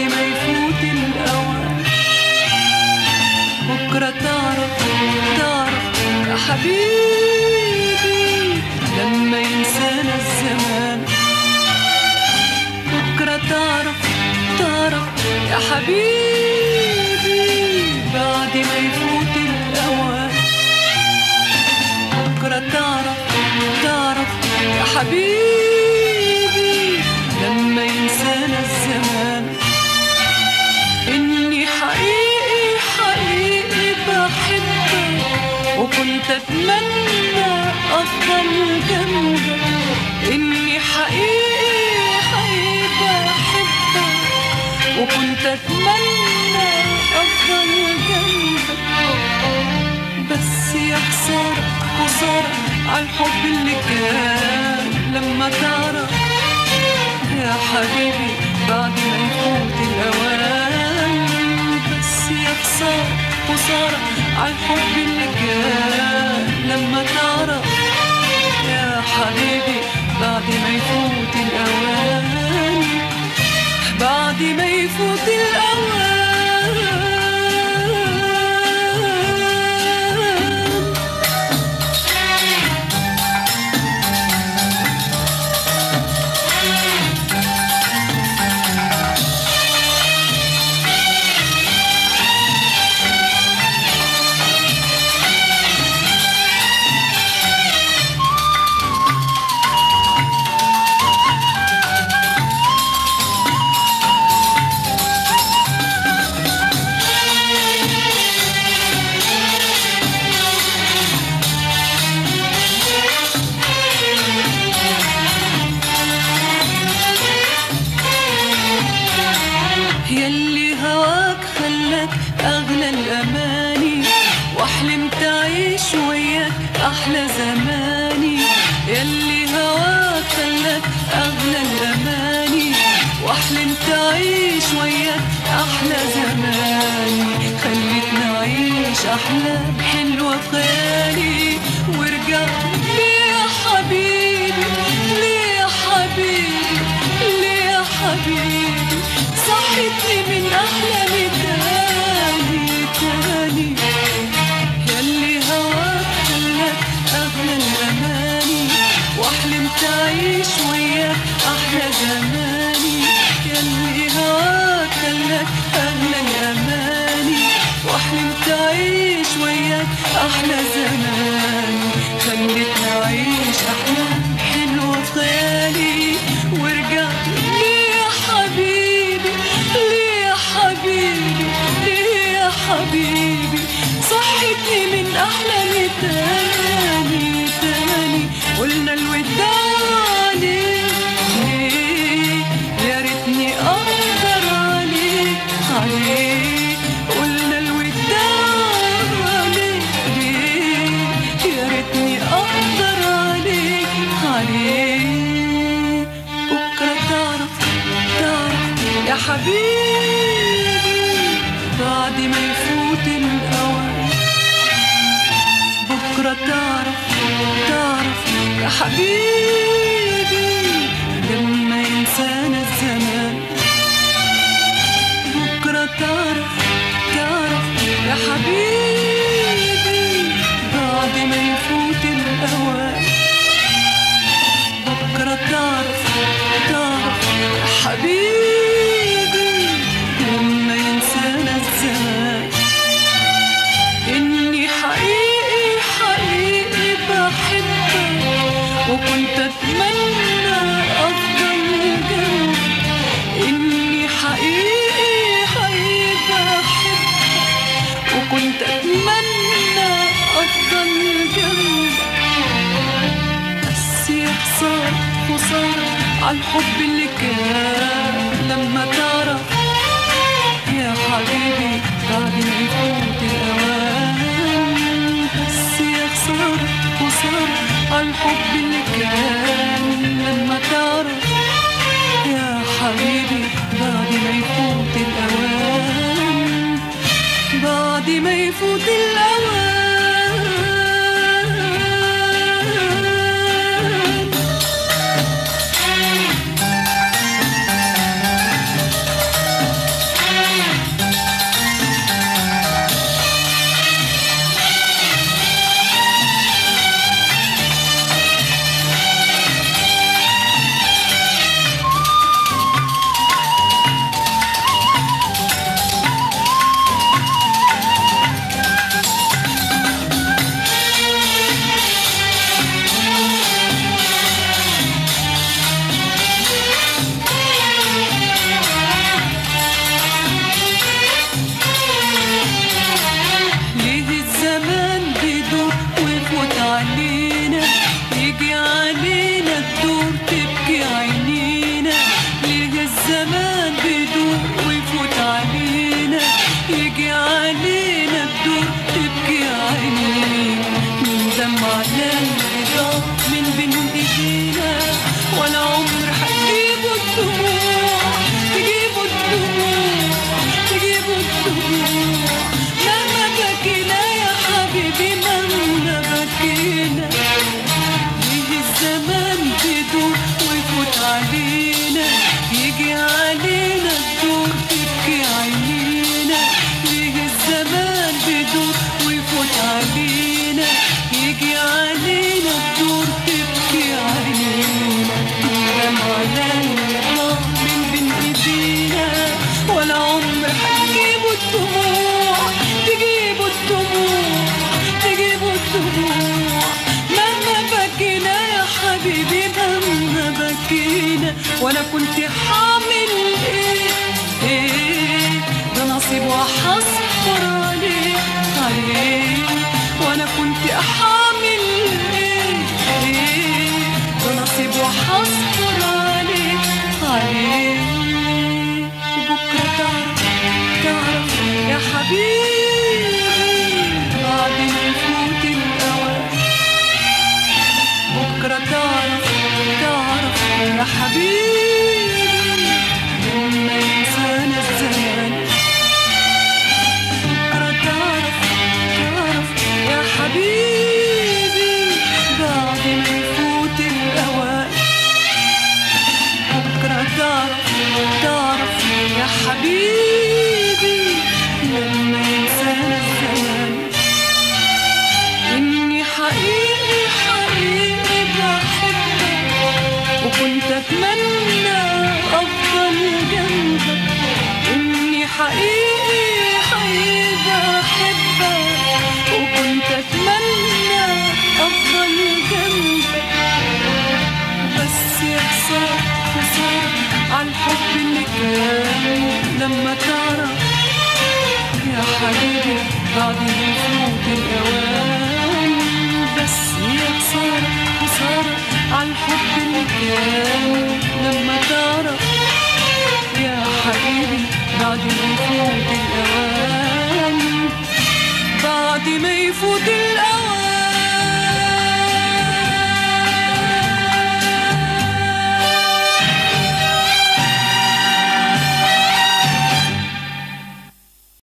ما يفوت الأوان بكرة تعرف تعرف يا حبيبي لما ينسانا الزمان بكرة تعرف تعرف يا حبيبي بعد ما يفوت الأوان بكرة تعرف تعرف يا حبيبي لما ينسانا الزمان إني حقيقي حقيقي بحبك وكنت أتمنى أفضل جنبك إني حقيقي حقيقي بحبك وكنت أتمنى أفضل جنبك بس يا خسارة خسارة عالحب اللي كان لما تعرف يا حبيبي بعد ما يفوت الأوان بس يا خسارة خسارة عالحب اللي كان لما تعرف يا حبيبي بعد ما يفوت الأوان بعد ما يفوت الأوان يلي هواك خلاك أغلى الأماني وحلمت أعيش وياك أحلى زماني يلي هواك خلاك أغلى الأماني وحلمت أعيش وياك أحلى زماني خليتني أعيش أحلام حلوة خيالي ورجعت ليه يا حبيبي ليه يا حبيبي ليه يا حبيبي صحتني من أحلامي تاني تاني يلي هواك خلاك أغلى الأماني وحلمت أعيش وياك أحلى زماني يلي هواك خلاك أغلى الأماني وحلمت أعيش وياك أحلى زماني خلتني أعيش أحلام حلوة في خيالي ورجعت ليه يا حبيبي ليه يا حبيبي ليه يا حبيبي صحتني من أحلامي تاني تاني قلنا الوداع ليه ليه يا ريتني أقدر عليك عليك قلنا الوداع ليه ليه يا ريتني أقدر عليك عليك بكرة تعرف تعرف يا حبيبي بعد ما يفوت الأوان بكرة تعرف تعرف يا حبيبي لما ينسانا الزمان بكرة تعرف تعرف يا حبيبي بعد ما يفوت الأوان بكرة تعرف تعرف يا حبيبي لما ينسانا الزمان إني حقيقي حقيقي بحبك وكنت أتمنى أفضل جنبك إني حقيقي حقيقي بحبك وكنت أتمنى أفضل جنبك بس يا خسارة خسارة عالحب اللي كان لما تعرف يا حبيبي بعد ما يفوت الأوان بس يا خسارة خسارة عالحب اللي كان لما تعرف يا حبيبي بعد ما يفوت الأوان بعد ما يفوت الأوان الدموع تجيبوا الدموع تجيبوا الدموع مهما بكينا يا حبيبي مهما بكينا وانا كنت حامل ايه ايه ده نصيب وحصبر عليه عليه وانا كنت حامل ايه ايه ده نصيب وحصبر عليه عليه وبكره تعرف تعرف يا حبيبي بعد ما يفوت الاوان بكرة تعرف تعرف يا حبيبي لما ينسانا الزمان بكرة تعرف تعرف يا حبيبي بعد ما يفوت الأوان بكرة تعرف تعرف يا حبيبي لما ينسانا الزمان إني حقيقي حقيقي بحبك وكنت أتمنى أفضل جنبك إني حقيقي حقيقي بحبك وكنت أتمنى أفضل جنبك بس يا خسارة خسارة عالحب اللي كان لما تعرف يا حبيبي بعد ما يفوت الأوان بس يا خسارة خسارة عالحب اللي كان لما تعرف يا حبيبي بعد ما يفوت الأوان بعد ما يفوت الأوان